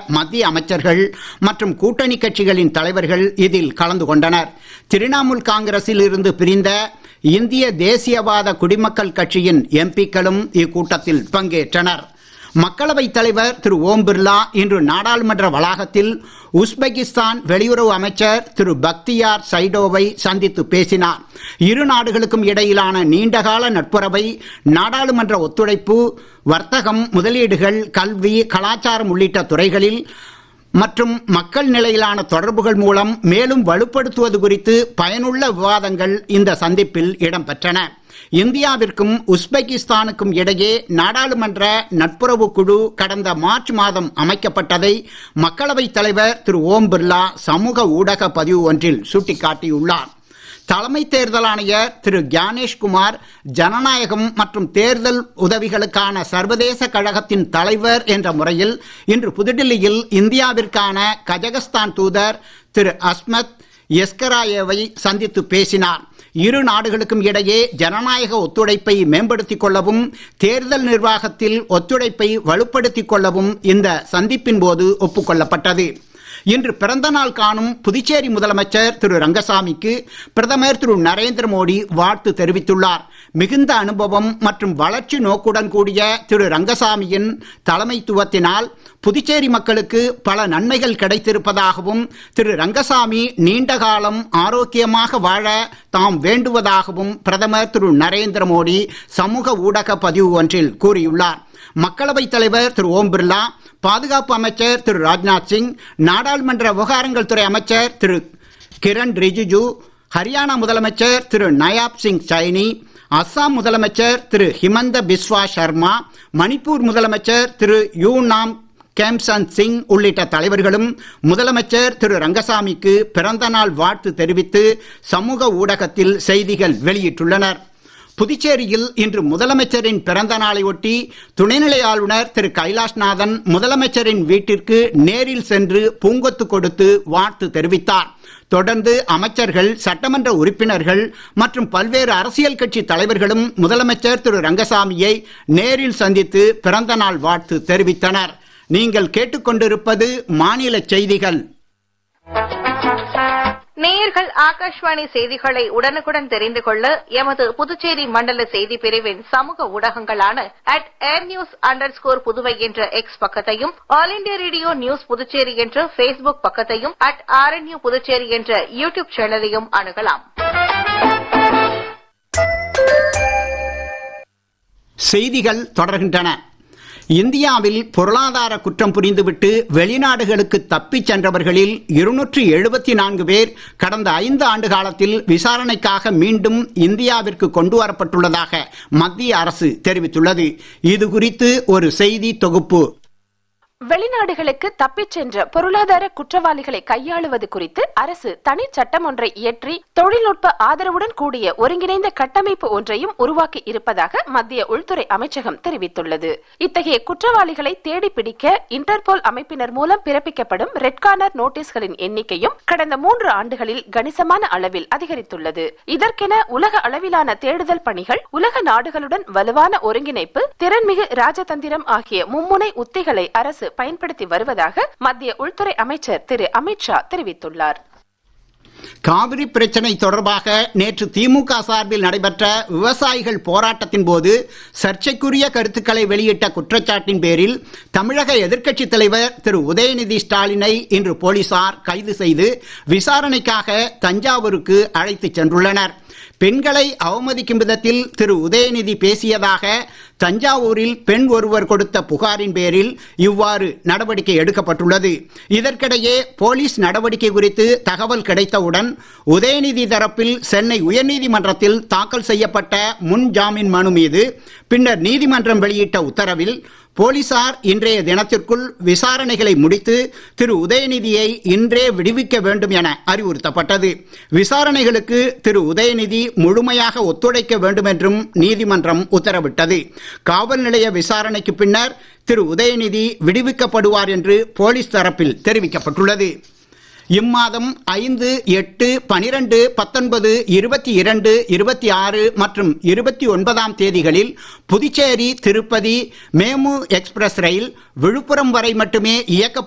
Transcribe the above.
மத்திய அமைச்சர்கள் மற்றும் கூட்டணி கட்சிகளின் தலைவர்கள் இதில் கலந்து கொண்டனர் திரிணாமுல் காங்கிரஸில் இருந்து பிரிந்த இந்திய தேசியவாத குடிமக்கள் கட்சியின் எம்பிக்களும் இக்கூட்டத்தில் பங்கேற்றனர் மக்களவைத் தலைவர் திரு ஓம் பிர்லா இன்று நாடாளுமன்ற வளாகத்தில் உஸ்பெகிஸ்தான் வெளியுறவு அமைச்சர் திரு பக்தியார் சைடோவை சந்தித்து பேசினார் இரு நாடுகளுக்கும் இடையிலான நீண்டகால நட்புறவை நாடாளுமன்ற ஒத்துழைப்பு வர்த்தகம் முதலீடுகள் கல்வி கலாச்சாரம் உள்ளிட்ட துறைகளில் மற்றும் மக்கள் நிலையிலான தொடர்புகள் மூலம் மேலும் வலுப்படுத்துவது குறித்து பயனுள்ள விவாதங்கள் இந்த சந்திப்பில் இடம்பெற்றன இந்தியாவிற்கும் உஸ்பெகிஸ்தானுக்கும் இடையே நாடாளுமன்ற நட்புறவு குழு கடந்த மார்ச் மாதம் அமைக்கப்பட்டதை மக்களவைத் தலைவர் திரு ஓம் பிர்லா சமூக ஊடக பதிவு ஒன்றில் சுட்டிக்காட்டியுள்ளார் தலைமை தேர்தல் ஆணையர் திரு கியானேஷ்குமார் ஜனநாயகம் மற்றும் தேர்தல் உதவிகளுக்கான சர்வதேச கழகத்தின் தலைவர் என்ற முறையில் இன்று புதுடில்லியில் இந்தியாவிற்கான கஜகஸ்தான் தூதர் திரு அஸ்மத் எஸ்கராயேவை சந்தித்து பேசினார் இரு நாடுகளுக்கும் இடையே ஜனநாயக ஒத்துழைப்பை மேம்படுத்திக் கொள்ளவும் தேர்தல் நிர்வாகத்தில் ஒத்துழைப்பை வலுப்படுத்திக் கொள்ளவும் இந்த சந்திப்பின் போது ஒப்புக்கொள்ளப்பட்டது இன்று பிறந்த நாள் காணும் புதுச்சேரி முதலமைச்சர் திரு ரங்கசாமிக்கு பிரதமர் திரு நரேந்திர மோடி வாழ்த்து தெரிவித்துள்ளார் மிகுந்த அனுபவம் மற்றும் வளர்ச்சி நோக்குடன் கூடிய திரு ரங்கசாமியின் தலைமைத்துவத்தினால் புதுச்சேரி மக்களுக்கு பல நன்மைகள் கிடைத்திருப்பதாகவும் திரு ரங்கசாமி நீண்ட காலம் ஆரோக்கியமாக வாழ தாம் வேண்டுவதாகவும் பிரதமர் திரு நரேந்திர மோடி சமூக ஊடக பதிவு ஒன்றில் கூறியுள்ளார் மக்களவைத் தலைவர் திரு ஓம் பிர்லா பாதுகாப்பு அமைச்சர் திரு ராஜ்நாத் சிங் நாடாளுமன்ற விவகாரங்கள் துறை அமைச்சர் திரு கிரண் ரிஜிஜு ஹரியானா முதலமைச்சர் திரு நயாப் சிங் சைனி அஸ்ஸாம் முதலமைச்சர் திரு ஹிமந்த பிஸ்வா சர்மா மணிப்பூர் முதலமைச்சர் திரு யூ நாம் கேம்சந்த் சிங் உள்ளிட்ட தலைவர்களும் முதலமைச்சர் திரு ரங்கசாமிக்கு பிறந்த நாள் வாழ்த்து தெரிவித்து சமூக ஊடகத்தில் செய்திகள் வெளியிட்டுள்ளனர் புதுச்சேரியில் இன்று முதலமைச்சரின் பிறந்த நாளை ஒட்டி துணைநிலை ஆளுநர் திரு கைலாஷ்நாதன் முதலமைச்சரின் வீட்டிற்கு நேரில் சென்று பூங்கொத்து கொடுத்து வாழ்த்து தெரிவித்தார் தொடர்ந்து அமைச்சர்கள் சட்டமன்ற உறுப்பினர்கள் மற்றும் பல்வேறு அரசியல் கட்சி தலைவர்களும் முதலமைச்சர் திரு ரங்கசாமியை நேரில் சந்தித்து பிறந்த நாள் வாழ்த்து தெரிவித்தனர் நீங்கள் கேட்டுக்கொண்டிருப்பது மாநில செய்திகள் நேயர்கள் ஆகாஷ்வாணி செய்திகளை உடனுக்குடன் தெரிந்து கொள்ள எமது புதுச்சேரி மண்டல செய்தி பிரிவின் சமூக ஊடகங்களான at air news underscore Puduvai என்ற எக்ஸ் பக்கத்தையும் All India Radio News Puducherry என்ற பேஸ்புக் பக்கத்தையும் அட் ஆர்என்யூ புதுச்சேரி என்ற யூ டியூப் சேனலையும் அணுகலாம் செய்திகள் தொடர்கின்றன இந்தியாவில் பொருளாதார குற்றம் புரிந்துவிட்டு வெளிநாடுகளுக்கு தப்பிச் சென்றவர்களில் இருநூற்றி எழுபத்தி நான்கு பேர் கடந்த ஐந்து ஆண்டு காலத்தில் விசாரணைக்காக மீண்டும் இந்தியாவிற்கு கொண்டு வரப்பட்டுள்ளதாக மத்திய அரசு தெரிவித்துள்ளது இது குறித்து ஒரு செய்தி தொகுப்பு வெளிநாடுகளுக்கு தப்பிச் சென்ற பொருளாதார குற்றவாளிகளை கையாளுவது குறித்து அரசு தனி சட்டம் ஒன்றை இயற்றி தொழில்நுட்ப ஆதரவுடன் கூடிய ஒருங்கிணைந்த கட்டமைப்பு ஒன்றையும் உருவாக்கி இருப்பதாக மத்திய உள்துறை அமைச்சகம் தெரிவித்துள்ளது இத்தகைய குற்றவாளிகளை தேடி பிடிக்க இன்டர்போல் அமைப்பினர் மூலம் பிறப்பிக்கப்படும் ரெட் கார்னர் நோட்டீஸ்களின் எண்ணிக்கையும் கடந்த மூன்று ஆண்டுகளில் கணிசமான அளவில் அதிகரித்துள்ளது இதற்கென உலக அளவிலான தேடுதல் பணிகள் உலக நாடுகளுடன் வலுவான ஒருங்கிணைப்பு திறன்மிகு ராஜதந்திரம் ஆகிய மும்முனை உத்திகளை அரசு பயன்படுத்தி வருவதாக மத்திய உள்துறை அமைச்சர் திரு அமித்ஷா தெரிவித்துள்ளார் காவிரி பிரச்சனை தொடர்பாக நேற்று திமுக சார்பில் நடைபெற்ற விவசாயிகள் போராட்டத்தின் போது சர்ச்சைக்குரிய கருத்துக்களை வெளியிட்ட குற்றச்சாட்டின் பேரில் தமிழக எதிர்க்கட்சித் தலைவர் திரு உதயநிதி ஸ்டாலினை இன்று போலீசார் கைது செய்து விசாரணைக்காக தஞ்சாவூருக்கு அழைத்துச் சென்றுள்ளனர் பெண்களை அவமதிக்கும் விதத்தில் திரு உதயநிதி பேசியதாக தஞ்சாவூரில் பெண் ஒருவர் கொடுத்த புகாரின் பேரில் இவ்வாறு நடவடிக்கை எடுக்கப்பட்டுள்ளது இதற்கிடையே போலீஸ் நடவடிக்கை குறித்து தகவல் கிடைத்தவுடன் உதயநிதி தரப்பில் சென்னை உயர்நீதிமன்றத்தில் தாக்கல் செய்யப்பட்ட முன் ஜாமீன் மனு மீது பின்னர் நீதிமன்றம் வெளியிட்ட உத்தரவில் போலீசார் இன்றைய தினத்திற்குள் விசாரணைகளை முடித்து திரு உதயநிதியை இன்றே விடுவிக்க வேண்டும் என அறிவுறுத்தப்பட்டது விசாரணைகளுக்கு திரு உதயநிதி முழுமையாக ஒத்துழைக்க வேண்டும் என்றும் நீதிமன்றம் உத்தரவிட்டது காவல் நிலைய விசாரணைக்கு பின்னர் திரு உதயநிதி விடுவிக்கப்படுவார் என்று போலீஸ் தரப்பில் தெரிவிக்கப்பட்டுள்ளது இம்மாதம் ஐந்து எட்டு பனிரெண்டு பத்தொன்பது இருபத்தி இரண்டு இருபத்தி ஆறு மற்றும் இருபத்தி ஒன்பதாம் தேதிகளில் புதுச்சேரி திருப்பதி மேமு எக்ஸ்பிரஸ் ரயில் விழுப்புரம் வரை மட்டுமே இயக்கப்படும்